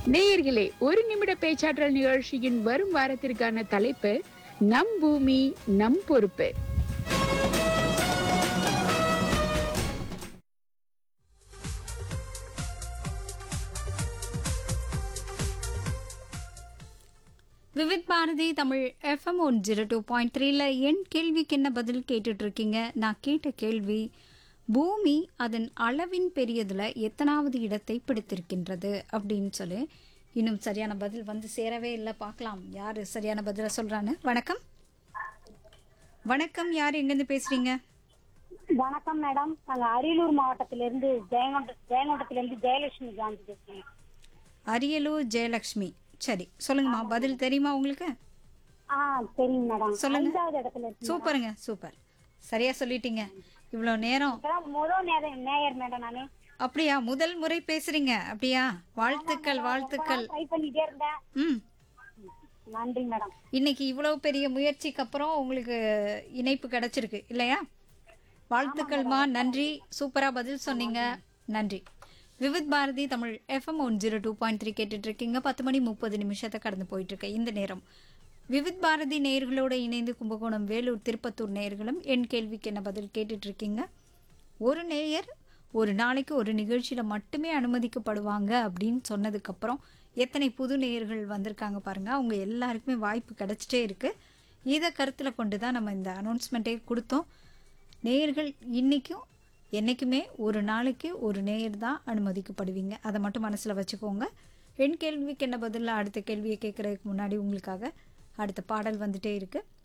நேயர்களே ஒரு நிமிட பேச்சாற்றல் நிகழ்ச்சியின் வரும் வாரத்திற்கான தலைப்பு நம் பூமி நம் பொறுப்பு Vividh Bharati Tamil FM one zero two point த்ரீல என் கேள்விக்கு என்ன பதில் கேட்டுட்டு இருக்கீங்க நான் கேட்ட கேள்வி பூமி அதன் அளவின் பெரியதுல எத்தனாவது இடத்தை பிடித்திருக்கின்றது அப்படின்னு சொல்லி இன்னும் சரியான பதில் வந்து சேரவே இல்லை பார்க்கலாம் யார் சரியான பதிலை சொல்றான்னு வணக்கம் வணக்கம் யார் எங்கேருந்து பேசுறீங்க வணக்கம் மேடம் நாங்க அரியலூர் மாவட்டத்திலிருந்து ஜெயங்கொண்ட ஜெயங்கொண்டத்திலிருந்து ஜெயலட்சுமி காந்தி பேசுறேன் அரியலூர் ஜெயலக்ஷ்மி சரி சொல்லுங்கம்மா பதில் தெரியுமா உங்களுக்கு ஆ சரிங்க மேடம் சொல்லுங்க. ஐந்தாவது இடத்துல இருக்கு சூப்பருங்க சூப்பர் சரியா சொல்லிட்டீங்க இவ்வளோ நேரம் இப்பதான் முதல் நேர- நேயர் மேடம் நானு அப்படியா முதல் முறை பேசுறீங்க அப்படியா வாழ்த்துக்கள் வாழ்த்துக்கள் ட்ரை பண்ணிட்டே இருந்தேன் ம் நன்றி மேடம் இன்னைக்கு இவ்வளவு பெரிய முயற்சிக்கு அப்புறம் உங்களுக்கு இணைப்பு கிடைச்சிருக்கு இல்லையா வாழ்த்துக்கள்மா நன்றி சூப்பரா பதில் சொன்னீங்க நன்றி Vividh Bharati Tamil FM one zero two point three கேட்டுட்டு இருக்கீங்க பத்து மணி முப்பது நிமிஷத்தை கடந்து போயிட்டு இருக்கு இந்த நேரம் விவித் பாரதி நேயர்களோட இணைந்து கும்பகோணம் வேலூர் திருப்பத்தூர் நேயர்களும் என் கேள்விக்கு என்ன பதில் கேட்டுட்டு இருக்கீங்க ஒரு நேயர் ஒரு நாளைக்கு ஒரு நிகழ்ச்சியில மட்டுமே அனுமதிக்கப்படுவாங்க அப்படின்னு சொன்னதுக்கப்புறம் எத்தனை புது நேயர்கள் வந்திருக்காங்க பாருங்க அவங்க எல்லாருக்குமே வாய்ப்பு கிடைச்சிட்டே இருக்கு இதை கருத்தில் கொண்டு தான் நம்ம இந்த அனௌன்ஸ்மெண்ட்டே கொடுத்தோம் நேயர்கள் இன்னைக்கும் என்றைக்குமே ஒரு நாளைக்கு ஒரு நேயர் தான் அனுமதிக்கப்படுவீங்க அதை மட்டும் மனசில் வச்சுக்கோங்க என் கேள்விக்கு என்ன பதில் அடுத்த கேள்வியை கேட்குறதுக்கு முன்னாடி உங்களுக்காக அடுத்த பாடல் வந்துட்டே இருக்கு